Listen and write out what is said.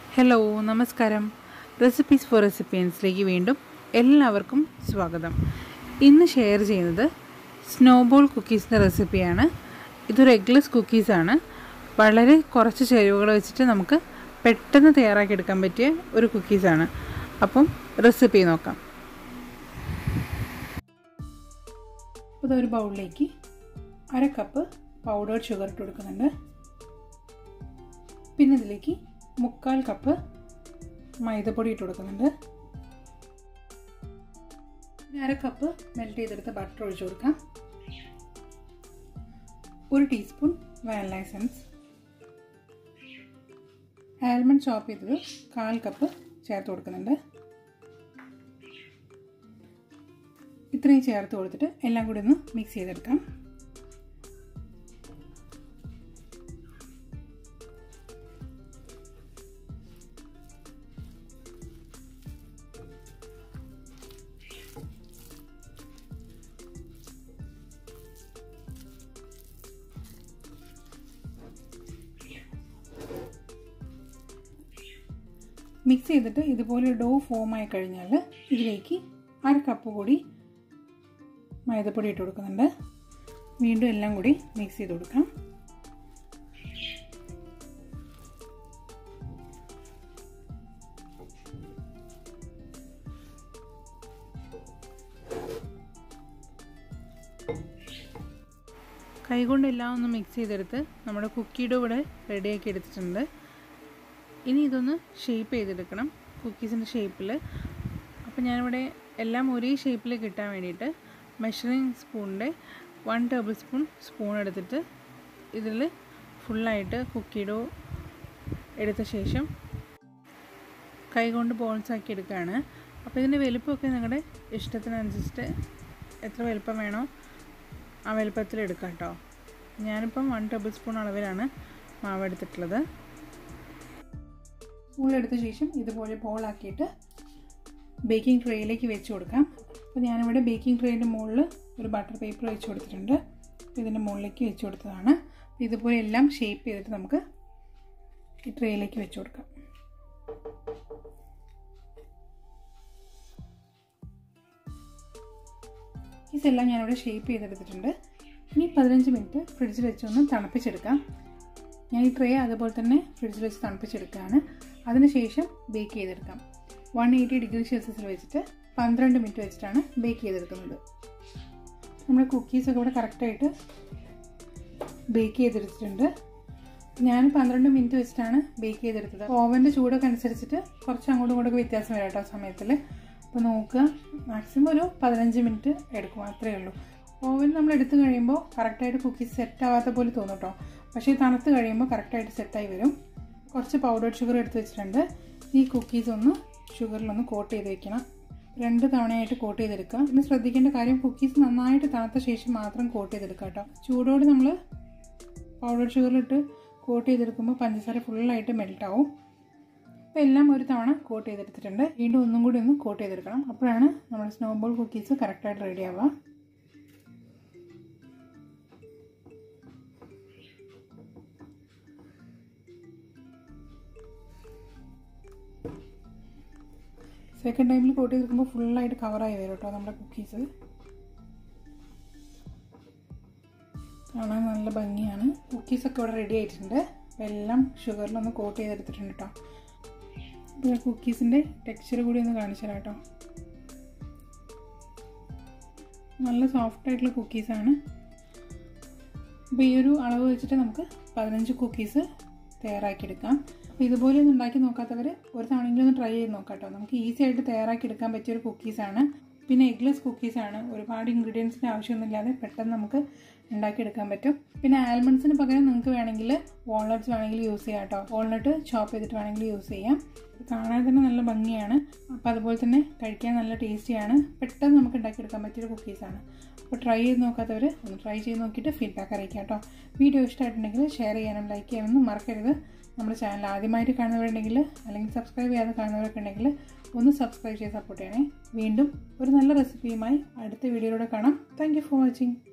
hello നമസ്കാരം recipes four റെസിപ്പിയൻസിലേക്ക് വീണ്ടും എല്ലാവർക്കും സ്വാഗതം ഇന്ന് ഷെയർ ചെയ്യുന്നത് സ്നോബോൾ കുക്കീസിൻ്റെ റെസിപ്പിയാണ് ഇതൊരു എഗ്ലെസ് കുക്കീസാണ് വളരെ കുറച്ച് ചേരുവകൾ വെച്ചിട്ട് നമുക്ക് പെട്ടെന്ന് തയ്യാറാക്കിയെടുക്കാൻ പറ്റിയ ഒരു കുക്കീസാണ് അപ്പം റെസിപ്പി നോക്കാം ഇതൊരു ബൗളിലേക്ക് അര കപ്പ് പൗഡേർഡ് ഷുഗർ ഇട്ട് കൊടുക്കുന്നുണ്ട് പിന്നെ ഇതിലേക്ക് മുക്കാൽ കപ്പ് മൈദപ്പൊടി ഇട്ട് കൊടുക്കുന്നുണ്ട് പിന്നെ അര കപ്പ് മെൽറ്റ് ചെയ്തെടുത്ത ബട്ടർ ഒഴിച്ചു കൊടുക്കാം ഒരു teaspoon vanilla essence almond chop ചെയ്തത് കാൽ കപ്പ് ചേർത്ത് കൊടുക്കുന്നുണ്ട് ഇത്രയും ചേർത്ത് കൊടുത്തിട്ട് എല്ലാം കൂടി ഒന്ന് മിക്സ് ചെയ്തെടുക്കാം മിക്സ് ചെയ്തിട്ട് ഇതുപോലെ ഡോ ഫോം ആയി കഴിഞ്ഞാൽ ഇതിലേക്ക് അര കപ്പ് കൂടി മൈദപ്പൊടി ഇട്ട് കൊടുക്കുന്നുണ്ട് വീണ്ടും എല്ലാം കൂടി മിക്സ് ചെയ്ത് കൊടുക്കാം കൈകൊണ്ട് എല്ലാം ഒന്ന് മിക്സ് ചെയ്തെടുത്ത് നമ്മുടെ കുക്കിയുടെ കൂടെ റെഡിയാക്കി എടുത്തിട്ടുണ്ട് ഇനി ഇതൊന്ന് ഷേപ്പ് ചെയ്തെടുക്കണം കുക്കീസിൻ്റെ ഷേപ്പിൽ അപ്പോൾ ഞാനിവിടെ എല്ലാം ഒരേ ഷേപ്പിൽ കിട്ടാൻ വേണ്ടിയിട്ട് മെഷറിങ് സ്പൂണിൻ്റെ വൺ ടേബിൾ സ്പൂൺ സ്പൂൺ എടുത്തിട്ട് ഇതിൽ ഫുള്ളായിട്ട് കുക്കിഡോ എടുത്ത ശേഷം കൈകൊണ്ട് ബോൾസ് ആക്കി എടുക്കുകയാണ് അപ്പോൾ ഇതിൻ്റെ വലുപ്പമൊക്കെ നിങ്ങളുടെ ഇഷ്ടത്തിനനുസരിച്ചിട്ട് എത്ര വലുപ്പം വേണോ ആ വലുപ്പത്തിൽ എടുക്കാം കേട്ടോ ഞാനിപ്പം വൺ ടേബിൾ സ്പൂൺ അളവിലാണ് മാവ് എടുത്തിട്ടുള്ളത് സ്പൂണിലെടുത്ത ശേഷം ഇതുപോലെ ബോളാക്കിയിട്ട് ബേക്കിംഗ് ട്രേയിലേക്ക് വെച്ച് കൊടുക്കാം അപ്പോൾ ഞാനിവിടെ ബേക്കിംഗ് ട്രേയുടെ മുകളിൽ ഒരു ബട്ടർ പേപ്പർ വെച്ച് കൊടുത്തിട്ടുണ്ട് അപ്പോൾ ഇതിൻ്റെ മുകളിലേക്ക് വെച്ച് കൊടുത്തതാണ് ഇതുപോലെ എല്ലാം ഷേപ്പ് ചെയ്തിട്ട് നമുക്ക് ഈ ട്രേയിലേക്ക് വെച്ച് കൊടുക്കാം ഇതെല്ലാം ഞാനിവിടെ ഷേപ്പ് ചെയ്തെടുത്തിട്ടുണ്ട് ഇനി പതിനഞ്ച് മിനിറ്റ് ഫ്രിഡ്ജിൽ വെച്ചൊന്ന് തണുപ്പിച്ചെടുക്കാം ഞാൻ ഈ ട്രേ അതുപോലെ തന്നെ ഫ്രിഡ്ജിൽ വെച്ച് തണുപ്പിച്ചെടുക്കുകയാണ് അതിനുശേഷം ബേക്ക് ചെയ്തെടുക്കാം വൺ എയ്റ്റി ഡിഗ്രി സെൽഷ്യസിൽ വെച്ചിട്ട് പന്ത്രണ്ട് മിനിറ്റ് വെച്ചിട്ടാണ് ബേക്ക് ചെയ്തെടുക്കുന്നത് നമ്മുടെ കുക്കീസൊക്കെ ഇവിടെ കറക്റ്റായിട്ട് ബേക്ക് ചെയ്തെടുത്തിട്ടുണ്ട് ഞാൻ പന്ത്രണ്ട് മിനിറ്റ് വെച്ചിട്ടാണ് ബേക്ക് ചെയ്തെടുത്തത് ഓവൻ്റെ ചൂടൊക്കെ അനുസരിച്ചിട്ട് കുറച്ച് അങ്ങോട്ടും ഇങ്ങോട്ടൊക്കെ വ്യത്യാസം വരാം കേട്ടോ സമയത്തിൽ അപ്പോൾ നോക്കുക മാക്സിമം ഒരു പതിനഞ്ച് മിനിറ്റ് എടുക്കും അത്രയേ ഉള്ളൂ ഓവൻ നമ്മൾ എടുത്തു കഴിയുമ്പോൾ കറക്റ്റായിട്ട് കുക്കീസ് സെറ്റ് ആവാത്ത പോലെ തോന്നും കേട്ടോ പക്ഷേ തണുത്ത് കഴിയുമ്പോൾ കറക്റ്റായിട്ട് സെറ്റായി വരും കുറച്ച് പൗഡർ ഷുഗർ എടുത്ത് വെച്ചിട്ടുണ്ട് ഈ കുക്കീസ് ഒന്ന് ഷുഗറിലൊന്ന് കോട്ട് ചെയ്ത് വെക്കണം രണ്ട് തവണയായിട്ട് കോട്ട് ചെയ്തെടുക്കുക പിന്നെ ശ്രദ്ധിക്കേണ്ട കാര്യം കുക്കീസ് നന്നായിട്ട് തണുത്ത ശേഷം മാത്രം കോട്ട് ചെയ്തെടുക്കുക കേട്ടോ ചൂടോട് നമ്മൾ പൗഡർ ഷുഗറിലിട്ട് കോട്ട് ചെയ്തെടുക്കുമ്പോൾ പഞ്ചസാര ഫുള്ളായിട്ട് മെൽറ്റ് ആവും അപ്പോൾ എല്ലാം ഒരു തവണ കോട്ട് ചെയ്തെടുത്തിട്ടുണ്ട് വീണ്ടും ഒന്നും കൂടി ഒന്ന് കോട്ട് ചെയ്തെടുക്കണം അപ്പോഴാണ് നമ്മുടെ സ്നോബോൾ കുക്കീസ് കറക്റ്റായിട്ട് റെഡി ആവുക സെക്കൻഡ് ടൈമിൽ കോട്ട് ചെയ്തെടുക്കുമ്പോൾ ഫുള്ളായിട്ട് കവറായി വരും കേട്ടോ നമ്മുടെ കുക്കീസ് കാണാൻ നല്ല ഭംഗിയാണ് കുക്കീസൊക്കെ ഇവിടെ റെഡി ആയിട്ടുണ്ട് അപ്പോൾ എല്ലാം ഷുഗറിലൊന്ന് കോട്ട് ചെയ്തെടുത്തിട്ടുണ്ട് കേട്ടോ അപ്പോൾ കുക്കീസിൻ്റെ ടെക്സ്ചർ കൂടി ഒന്ന് കാണിച്ചു തരാം കേട്ടോ നല്ല സോഫ്റ്റ് ആയിട്ടുള്ള കുക്കീസാണ് അപ്പോൾ ഈ ഒരു അളവ് വെച്ചിട്ട് നമുക്ക് പതിനഞ്ച് കുക്കീസ് തയ്യാറാക്കിയെടുക്കാം അപ്പോൾ ഇതുപോലെ ഒന്നും ഉണ്ടാക്കി നോക്കാത്തവർ ഒരു തവണയെങ്കിലും ഒന്ന് ട്രൈ ചെയ്ത് നോക്കാം കേട്ടോ നമുക്ക് ഈസി ആയിട്ട് തയ്യാറാക്കി എടുക്കാൻ പറ്റിയ ഒരു കുക്കീസാണ് പിന്നെ എഗ്ലെസ് കുക്കീസാണ് ഒരുപാട് ഇൻഗ്രീഡിയൻസിൻ്റെ ആവശ്യമൊന്നുമില്ലാതെ പെട്ടെന്ന് നമുക്ക് ഉണ്ടാക്കിയെടുക്കാൻ പറ്റും പിന്നെ ആൽമണ്ട്സിന് പകരം നിങ്ങൾക്ക് വേണമെങ്കിൽ വാൾനട്ട്സ് വേണമെങ്കിൽ യൂസ് ചെയ്യാം കേട്ടോ വാൾനട്ട് ചോപ്പ് ചെയ്തിട്ട് വേണമെങ്കിൽ യൂസ് ചെയ്യാം കാണാൻ തന്നെ നല്ല ഭംഗിയാണ് അപ്പോൾ അതുപോലെ തന്നെ കഴിക്കാൻ നല്ല ടേസ്റ്റിയാണ് പെട്ടെന്ന് നമുക്ക് ഉണ്ടാക്കിയെടുക്കാൻ പറ്റിയൊരു കുക്കീസാണ് അപ്പോൾ ട്രൈ ചെയ്ത് നോക്കാത്തവർ ഒന്ന് ട്രൈ ചെയ്ത് നോക്കിയിട്ട് ഫീഡ്ബാക്ക് അറിയിക്കാം കേട്ടോ വീഡിയോ ഇഷ്ടമായിട്ടുണ്ടെങ്കിൽ ഷെയർ ചെയ്യാനും ലൈക്ക് ചെയ്യാനൊന്നും മറക്കരുത് നമ്മുടെ ചാനൽ ആദ്യമായിട്ട് കാണുന്നവരുണ്ടെങ്കിൽ അല്ലെങ്കിൽ സബ്സ്ക്രൈബ് ചെയ്യാതെ കാണുന്നവരൊക്കെ ഉണ്ടെങ്കിൽ ഒന്ന് സബ്സ്ക്രൈബ് ചെയ്ത് സപ്പോർട്ട് ചെയ്യണേ വീണ്ടും ഒരു നല്ല റെസിപ്പിയുമായി അടുത്ത വീഡിയോയിലൂടെ കാണാം താങ്ക് ഫോർ വാച്ചിങ്